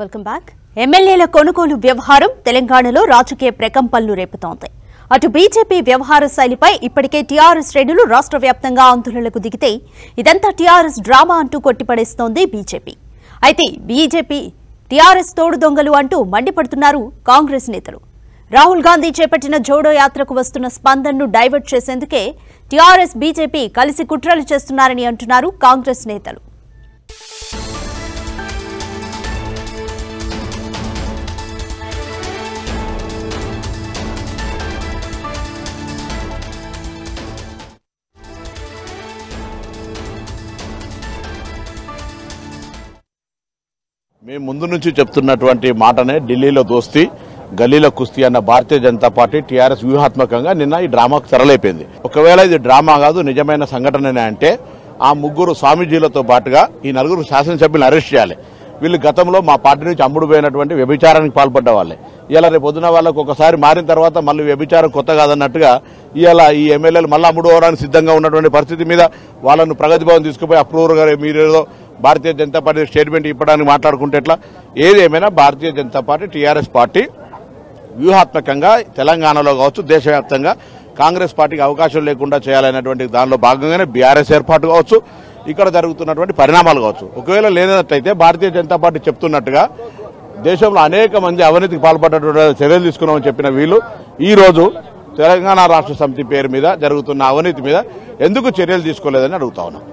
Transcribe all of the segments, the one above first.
welcome back ఎమ్మెల్యేల కొనుగోలు వ్యవహారం తెలంగాణలో రాజకీయ ప్రకంపనలు రేపుతోంది అటు బీజేపీ వ్యవహార శైలిపై ఇప్పటికే టీఆర్ఎస్ శ్రేణులు రాష్ట్ర వ్యాప్తంగా ఆందోళనలకు దిగితే ఇదంతా టీఆర్ఎస్ డ్రామా అంటూ కొట్టిపడేస్తోంది బీజేపీ అయితే బీజేపీ టీఆర్ఎస్ తోడు దొంగలు అంటూ మండిపడుతున్నారు కాంగ్రెస్ నేతలు రాహుల్ గాంధీ చేపట్టిన జోడో యాత్రకు వస్తున్న స్పందనను డైవర్ట్ చేసేందుకే టీఆర్ఎస్ బీజేపీ కలిసి కుట్రలు చేస్తున్నారని అంటున్నారు కాంగ్రెస్ నేతలు మేము ముందు నుంచి చెప్తున్నటువంటి మాటనే ఢిల్లీలో దోస్తీ గల్లీలో కుస్తీ అన్న భారతీయ జనతా పార్టీ టీఆర్ఎస్ వ్యూహాత్మకంగా నిన్న ఈ డ్రామాకు తెరలేపింది ఒకవేళ ఇది డ్రామా కాదు నిజమైన సంఘటననే అంటే ఆ ముగ్గురు స్వామీజీలతో పాటుగా ఈ నలుగురు శాసనసభ్యులను అరెస్ట్ చేయాలి వీళ్ళు గతంలో మా పార్టీ నుంచి అమ్ముడు పోయినటువంటి వ్యభిచారానికి పాల్పడ్డ వాళ్ళే ఇలా రేపు పొద్దున వాళ్ళకు ఒకసారి మారిన తర్వాత మళ్ళీ వ్యభిచారం కొత్త కాదన్నట్టుగా ఇవాళ ఈ ఎమ్మెల్యేలు మళ్ళీ అమ్ముడు పోవడానికి సిద్ధంగా ఉన్నటువంటి పరిస్థితి మీద వాళ్ళను ప్రగతి భవన్ తీసుకుపోయి అప్రూవర్ గారు మీరేదో భారతీయ జనతా పార్టీ స్టేట్మెంట్ ఇవ్వడానికి మాట్లాడుకుంటే ఎట్లా ఏదేమైనా Bharatiya Janata Party TRS party వ్యూహాత్మకంగా తెలంగాణలో కావచ్చు దేశవ్యాప్తంగా కాంగ్రెస్ పార్టీకి అవకాశం లేకుండా చేయాలనేటువంటి దానిలో భాగంగానే బీఆర్ఎస్ ఏర్పాటు కావచ్చు ఇక్కడ జరుగుతున్నటువంటి పరిణామాలు కావచ్చు ఒకవేళ లేనట్లయితే భారతీయ జనతా పార్టీ చెప్తున్నట్టుగా దేశంలో అనేక మంది అవినీతికి పాల్పడ్డటువంటి చర్యలు తీసుకున్నామని చెప్పిన వీళ్ళు ఈ రోజు తెలంగాణ రాష్ట్ర సమితి పేరు మీద జరుగుతున్న అవినీతి మీద ఎందుకు చర్యలు తీసుకోలేదని అడుగుతా ఉన్నాం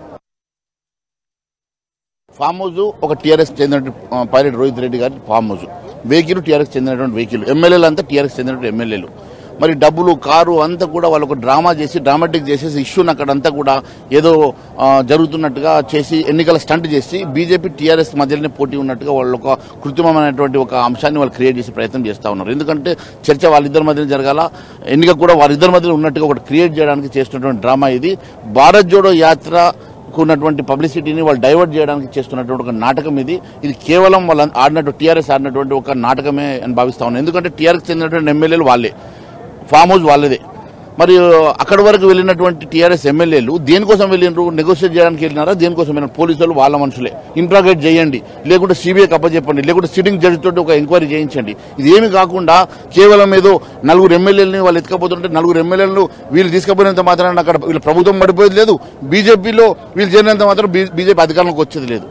ఫామ్ హౌస్ ఒక టీఆర్ఎస్ చెందిన పైలట్ రోహిత్ రెడ్డి గారి ఫామ్ హౌస్ వెహికల్ టీఆర్ఎస్ చెందినటువంటి వెహికల్ ఎమ్మెల్యేలు అంతా టీఆర్ఎస్ చెందినటువంటి ఎమ్మెల్యేలు మరి డబ్బులు కారు అంతా కూడా వాళ్ళు ఒక డ్రామా చేసి డ్రామాటిక్ చేసేసి ఇష్యూని అక్కడంతా కూడా ఏదో ఆ, జరుగుతున్నట్టుగా చేసి ఎన్నికల స్టంట్ చేసి బీజేపీ టీఆర్ఎస్ మధ్యలోనే పోటీ ఉన్నట్టుగా వాళ్ళు ఒక కృత్రిమమైనటువంటి ఒక అంశాన్ని వాళ్ళు క్రియేట్ చేసే ప్రయత్నం చేస్తా ఉన్నారు ఎందుకంటే చర్చ వాళ్ళిద్దరి మధ్యన జరగాల ఎన్నిక కూడా వారిద్దరి మధ్యలో ఉన్నట్టుగా ఒకటి క్రియేట్ చేయడానికి చేస్తున్నటువంటి డ్రామా ఇది భారత్ జోడో యాత్ర ఉన్నటువంటి పబ్లిసిటీని వాళ్ళు డైవర్ట్ చేయడానికి చేస్తున్నటువంటి ఒక నాటకం ఇది ఇది కేవలం వాళ్ళు ఆడినట్టు టీఆర్ఎస్ ఆడినటువంటి ఒక నాటకమే అని భావిస్తా ఉన్నాను ఎందుకంటే టీఆర్ఎస్ చెందినటువంటి ఎమ్మెల్యేలు వాళ్ళే ఫామ్ హౌస్ వాళ్ళదే మరి అక్కడి వరకు వెళ్ళినటువంటి టీఆర్ఎస్ ఎమ్మెల్యేలు దేనికోసం వెళ్ళినారు నెగోషియేట్ చేయడానికి వెళ్ళినారా దేనికోసం వెళ్ళినారు పోలీసులు వాళ్ళ మనుషులే ఇంట్రాగేట్ చేయండి లేకుంటే సిబిఐకి అప్పచెప్పండి లేకుంటే సిట్టింగ్ జడ్జి తోటి ఒక ఎంక్వైరీ చేయించండి ఇదేమి కాకుండా కేవలం ఏదో నలుగురు ఎమ్మెల్యేలని వాళ్ళు ఎత్తుకపోతుంటే నలుగురు ఎమ్మెల్యేలను వీళ్ళు తీసుకుపోయినంత మాత్రాన అక్కడ వీళ్ళ ప్రభుత్వం పడిపోయేది లేదు బీజేపీలో వీళ్ళు చేరినంత మాత్రం బీజేపీ అధికారంలోకి వచ్చేది లేదు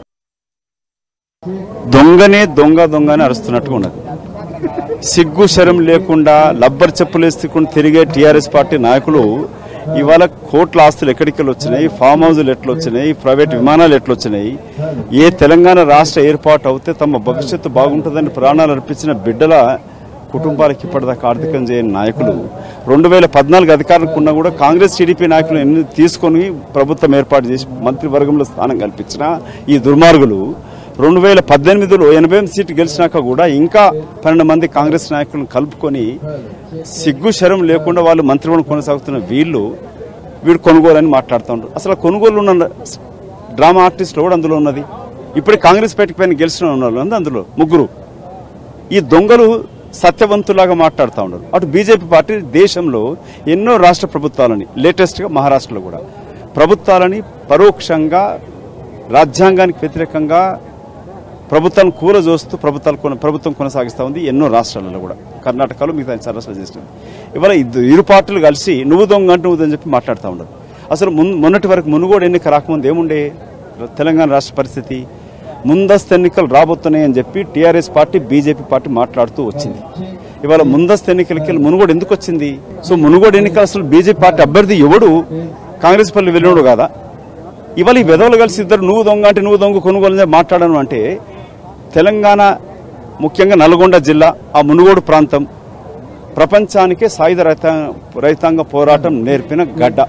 దొంగనే దొంగ దొంగ అని అరుస్తున్నట్టుగా ఉన్నది సిగ్గు శరం లేకుండా లబ్బర్ చెప్పులు వేసుకుని తిరిగే టీఆర్ఎస్ పార్టీ నాయకులు ఇవాళ కోట్ల ఆస్తులు ఎక్కడికి వచ్చినాయి ఫామ్ హౌజులు ఎట్లా వచ్చినాయి ప్రైవేట్ విమానాలు ఎట్లా వచ్చినాయి ఏ తెలంగాణ రాష్ట్ర ఏర్పాటు అవుతే తమ భవిష్యత్తు బాగుంటుందని ప్రాణాలు అర్పించిన బిడ్డల కుటుంబాలకు ఇప్పటిదాకా ఆర్థికం చేయని నాయకులు రెండు వేల పద్నాలుగు అధికారులకు ఉన్నా కూడా కాంగ్రెస్ టీడీపీ నాయకులు ఎన్ని తీసుకొని ప్రభుత్వం ఏర్పాటు చేసి మంత్రివర్గంలో స్థానం కల్పించిన ఈ దుర్మార్గులు రెండు వేల పద్దెనిమిదిలో ఎనభై ఎనిమిది సీట్లు గెలిచినాక కూడా ఇంకా పన్నెండు మంది కాంగ్రెస్ నాయకులను కలుపుకొని సిగ్గు శరం లేకుండా వాళ్ళు మంత్రివర్గం కొనసాగుతున్న వీళ్ళు వీడు కొనుగోలు అని మాట్లాడుతూ ఉంటారు అసలు ఆ కొనుగోలు ఉన్న డ్రామా ఆర్టిస్టులు కూడా అందులో ఉన్నది ఇప్పుడు కాంగ్రెస్ పార్టీ పైన గెలిచిన ఉన్న వాళ్ళు ఉంది అందులో ముగ్గురు ఈ దొంగలు సత్యవంతులాగా మాట్లాడుతూ ఉన్నారు అటు బీజేపీ పార్టీ దేశంలో ఎన్నో రాష్ట్ర ప్రభుత్వాలని లేటెస్ట్గా మహారాష్ట్రలో కూడా ప్రభుత్వాలని పరోక్షంగా రాజ్యాంగానికి వ్యతిరేకంగా ప్రభుత్వాన్ని కూల చూస్తూ ప్రభుత్వాలు కొన- ప్రభుత్వం కొనసాగిస్తూ ఉంది ఎన్నో రాష్ట్రాలలో కూడా కర్ణాటకలో మిగతా అన్ని రాష్ట్రాలు చేస్తుంది ఇవాళ ఇద్ద- ఇరు పార్టీలు కలిసి నువ్వు దొంగ అంటూ నువ్వు అని చెప్పి మాట్లాడుతూ ఉన్నారు అసలు మున్ మొన్నటి వరకు మునుగోడు ఎన్నిక రాకముందు ఏముండే తెలంగాణ రాష్ట్ర పరిస్థితి ముందస్తు ఎన్నికలు రాబోతున్నాయని చెప్పి టీఆర్ఎస్ పార్టీ బీజేపీ పార్టీ మాట్లాడుతూ వచ్చింది ఇవాళ ముందస్తు ఎన్నికలకి వెళ్ళి మునుగోడు ఎందుకు వచ్చింది సో మునుగోడు ఎన్నికలు అసలు బీజేపీ పార్టీ అభ్యర్థి ఎవడు కాంగ్రెస్ పల్లి వెళ్ళినోడు కాదా ఇవాళ ఈ విధవలు కలిసి ఇద్దరు నువ్వు దొంగ అంటే నువ్వు దొంగ కొనుగోలు అని మాట్లాడను అంటే తెలంగాణ ముఖ్యంగా నల్గొండ జిల్లా ఆ మునుగోడు ప్రాంతం ప్రపంచానికే సాయుధ రైతాంగ రైతాంగ పోరాటం నేర్పిన గడ్డ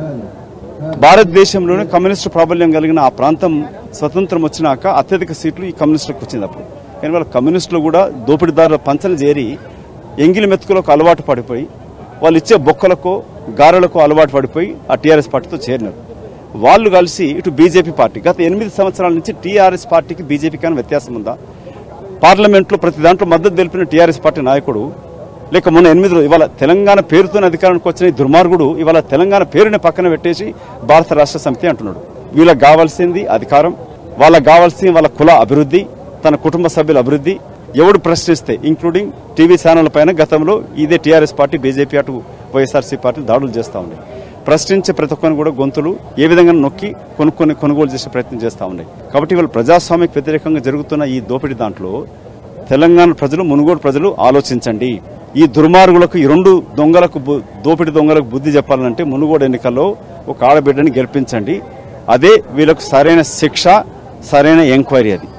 భారతదేశంలోనే కమ్యూనిస్టు ప్రాబల్యం కలిగిన ఆ ప్రాంతం స్వతంత్రం వచ్చినాక అత్యధిక సీట్లు ఈ కమ్యూనిస్టులకు వచ్చింది అప్పుడు కానీ వాళ్ళ కమ్యూనిస్టులు కూడా దోపిడీదారుల పంచన చేరి ఎంగిలి మెతుకులకు అలవాటు పడిపోయి వాళ్ళు ఇచ్చే బొక్కలకు గారెలకు అలవాటు పడిపోయి ఆ టీఆర్ఎస్ పార్టీతో చేరినారు వాళ్ళు కలిసి ఇటు బీజేపీ పార్టీ గత ఎనిమిది సంవత్సరాల నుంచి టీఆర్ఎస్ పార్టీకి బీజేపీకి అని వ్యత్యాసం ఉందా పార్లమెంట్లో ప్రతి దాంట్లో మద్దతు తెలిపిన టీఆర్ఎస్ పార్టీ నాయకుడు లేక మొన్న ఎనిమిది రోజులు ఇవాళ తెలంగాణ పేరుతో అధికారానికి వచ్చిన ఈ దుర్మార్గుడు ఇవాళ తెలంగాణ పేరుని పక్కన పెట్టేసి భారత రాష్ట్ర సమితి అంటున్నాడు వీళ్ళకి కావాల్సింది అధికారం వాళ్ళకి కావాల్సింది వాళ్ళ కుల అభివృద్ధి తన కుటుంబ సభ్యుల అభివృద్ధి ఎవడు ప్రశ్నిస్తే ఇంక్లూడింగ్ టీవీ ఛానల్ పైన గతంలో ఇదే టీఆర్ఎస్ పార్టీ బీజేపీ అటు వైఎస్ఆర్సీ పార్టీ దాడులు చేస్తూ ఉన్నాయి ప్రశ్నించే ప్రతి ఒక్కరిని కూడా గొంతులు ఏ విధంగా నొక్కి కొనుక్కొని కొనుగోలు చేసే ప్రయత్నం చేస్తూ ఉన్నాయి కాబట్టి ఇవాళ ప్రజాస్వామ్యకు వ్యతిరేకంగా జరుగుతున్న ఈ దోపిడీ దాంట్లో తెలంగాణ ప్రజలు మునుగోడు ప్రజలు ఆలోచించండి ఈ దుర్మార్గులకు ఈ రెండు దొంగలకు బు- దోపిడీ దొంగలకు బుద్ధి చెప్పాలంటే మునుగోడు ఎన్నికల్లో ఒక ఆడబిడ్డని గెలిపించండి అదే వీళ్ళకు సరైన శిక్ష సరైన ఎంక్వైరీ అది